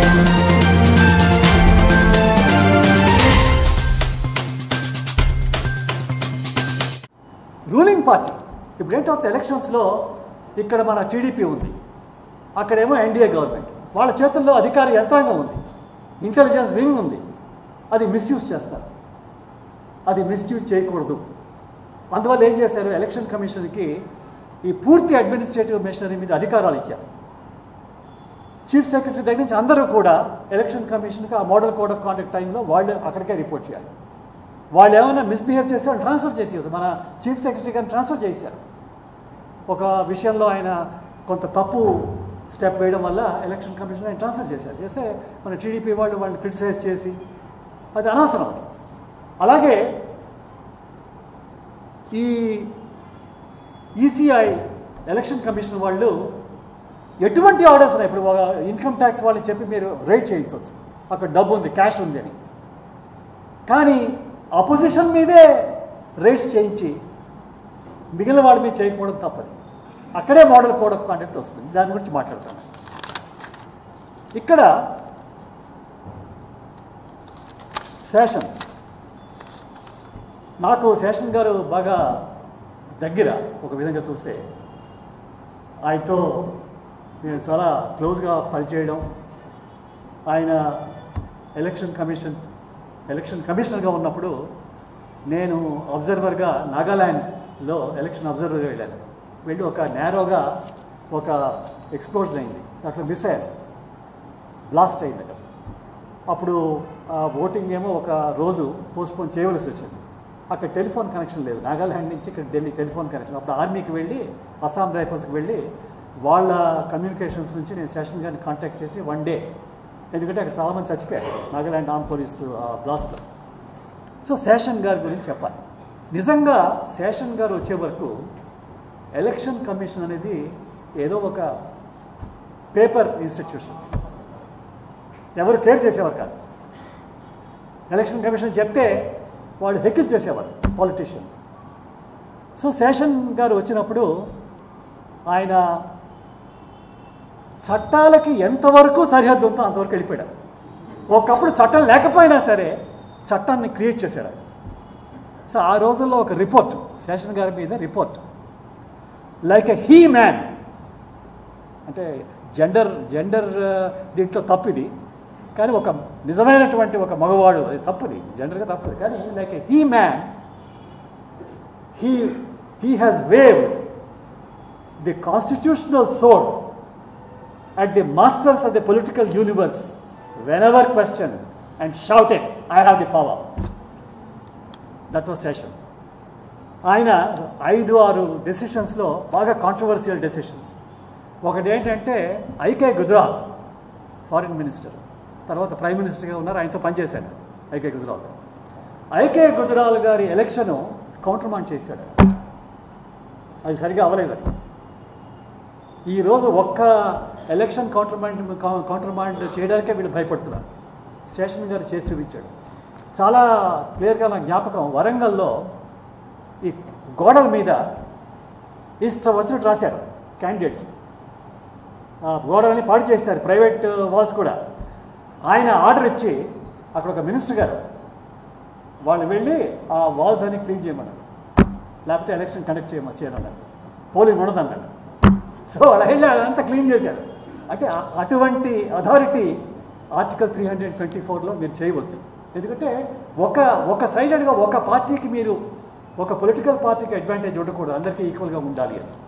Ruling party ఇప్పుడు ఏంటవుతుంది ఎలక్షన్స్లో ఇక్కడ మన టీడీపీ ఉంది అక్కడేమో ఎన్డీఏ గవర్నమెంట్ వాళ్ళ చేతుల్లో అధికార యంత్రాంగం ఉంది ఇంటెలిజెన్స్ వింగ్ ఉంది అది మిస్యూజ్ చేస్తారు అది మిస్యూజ్ చేయకూడదు అందువల్ల ఏం చేశారు ఎలక్షన్ కమిషన్కి ఈ పూర్తి అడ్మినిస్ట్రేటివ్ మిషనరీ మీద అధికారాలు ఇచ్చారు చీఫ్ సెక్రటరీ దగ్గర నుంచి అందరూ కూడా ఎలక్షన్ కమిషన్కి ఆ మోడల్ కోడ్ ఆఫ్ కాండక్ట్ టైంలో వాళ్ళు అక్కడికే రిపోర్ట్ చేయాలి వాళ్ళు ఏమైనా మిస్బిహేవ్ చేస్తే వాళ్ళు ట్రాన్స్ఫర్ చేసేది మన చీఫ్ సెక్రటరీ గారిని ట్రాన్స్ఫర్ చేశారు ఒక విషయంలో ఆయన కొంత తప్పు స్టెప్ వేయడం వల్ల ఎలక్షన్ కమిషన్ ఆయన ట్రాన్స్ఫర్ చేశారు చేస్తే మన టీడీపీ వాళ్ళు వాళ్ళని క్రిటిసైజ్ చేసి అది అనవసరం అలాగే ఈ ఈసీఐ ఎలక్షన్ కమిషన్ వాళ్ళు ఎటువంటి ఆర్డర్స్ ఉన్నాయి ఇప్పుడు ఒక ఇన్కమ్ ట్యాక్స్ వాళ్ళని చెప్పి మీరు రేట్ చేయించవచ్చు అక్కడ డబ్బు ఉంది క్యాష్ ఉంది అని కానీ అపోజిషన్ మీదే రేట్స్ చేయించి మిగిలిన వాళ్ళ మీద చేయకపోవడం తప్పదు అక్కడే మోడల్ కోడ్ ఆఫ్ కాండక్ట్ వస్తుంది దాని గురించి మాట్లాడతాను ఇక్కడ శేషన్ నాకు శేషన్ గారు బాగా దగ్గర ఒక విధంగా చూస్తే ఆయనతో నేను చాలా క్లోజ్గా పనిచేయడం ఆయన ఎలక్షన్ కమిషన్ ఎలక్షన్ కమిషనర్గా ఉన్నప్పుడు నేను అబ్జర్వర్గా నాగాల్యాండ్లో ఎలక్షన్ అబ్జర్వర్గా వెళ్ళాను వెళ్ళి ఒక నేరోగా ఒక ఎక్స్ప్లోజన్ అయింది దాంట్లో మిస్ అయ్యాను బ్లాస్ట్ అయింది అక్కడ అప్పుడు ఆ ఓటింగ్ ఏమో ఒక రోజు పోస్ట్పోన్ చేయవలసి వచ్చింది అక్కడ టెలిఫోన్ కనెక్షన్ లేదు నాగాల్యాండ్ నుంచి ఇక్కడ ఢిల్లీ టెలిఫోన్ కనెక్షన్ అప్పుడు ఆర్మీకి వెళ్ళి అస్సాం రైఫల్స్కి వెళ్ళి వాళ్ళ కమ్యూనికేషన్స్ నుంచి నేను సెషన్ గారిని కాంటాక్ట్ చేసి వన్ డే ఎందుకంటే అక్కడ చాలామంది చచ్చిపోయారు నాగాల్యాండ్ ఆర్మ్ పోలీస్ బ్లాస్ట్లో సో శేషన్ గారి గురించి చెప్పాలి నిజంగా శేషన్ గారు వచ్చే వరకు ఎలక్షన్ కమిషన్ అనేది ఏదో ఒక పేపర్ ఇన్స్టిట్యూషన్ ఎవరు కేర్ చేసేవారు కాదు ఎలక్షన్ కమిషన్ చెప్తే వాళ్ళు హెక్కిల్ చేసేవారు పాలిటీషియన్స్ సో శేషన్ గారు వచ్చినప్పుడు ఆయన చట్టాలకి ఎంతవరకు సరిహద్దు ఉందో అంతవరకు వెళ్ళిపోయాడు ఒకప్పుడు చట్టం లేకపోయినా సరే చట్టాన్ని క్రియేట్ చేశాడు ఆయన సో ఆ రోజుల్లో ఒక రిపోర్ట్ శేషన్ గారి మీద report like a he man అంటే జెండర్ జెండర్ దీంట్లో తప్పిది కానీ ఒక నిజమైనటువంటి ఒక మగవాడు అది తప్పది జెండర్గా తప్పది కానీ like a he man he he has waved the constitutional sword at the masters of the political universe whenever questioned and shouted, I have the power. That was session. ఆయన ఐదు ఆరు డెసిషన్స్లో బాగా కాంట్రవర్సియల్ డెసిషన్స్ ఒకటి ఏంటంటే IK Gujral foreign minister తర్వాత prime మినిస్టర్గా ఉన్నారు ఆయనతో పనిచేశాను ఐకే గుజరాల్తో ఐకే గుజరాల్ గారి ఎలక్షన్ కౌంటర్మాండ్ చేశాడు అది సరిగా అవ్వలేదు అది ఈరోజు ఒక్క ఎలక్షన్ కౌంటర్మాండ్ కౌంటర్మాండ్ చేయడానికే వీళ్ళు భయపడుతున్నారు శేషన్ గారు చేసి చూపించాడు చాలా క్లియర్గా నాకు జ్ఞాపకం వరంగల్లో ఈ గోడల మీద ఇష్టం వచ్చినట్టు రాశారు క్యాండిడేట్స్ ఆ గోడలని పాడు చేశారు ప్రైవేట్ వాల్స్ కూడా ఆయన ఆర్డర్ ఇచ్చి అక్కడ ఒక మినిస్టర్ గారు వాళ్ళు వెళ్ళి ఆ వాల్స్ అన్ని క్లీన్ చేయమన్నారు లేకపోతే ఎలక్షన్ కండక్ట్ చేయమని చేయమన్నారు పోలింగ్ ఉండదన్నాడు సో అలా వెళ్ళి అదంతా క్లీన్ చేశారు అంటే ఆ- అటువంటి authority article three hundred twenty ఫోర్లో మీరు చేయవచ్చు ఎందుకంటే ఒక ఒక సైడెడ్గా ఒక పార్టీకి మీరు ఒక పొలిటికల్ పార్టీకి అడ్వాంటేజ్ ఉండకూడదు అందరికీ ఈక్వల్గా ఉండాలి అని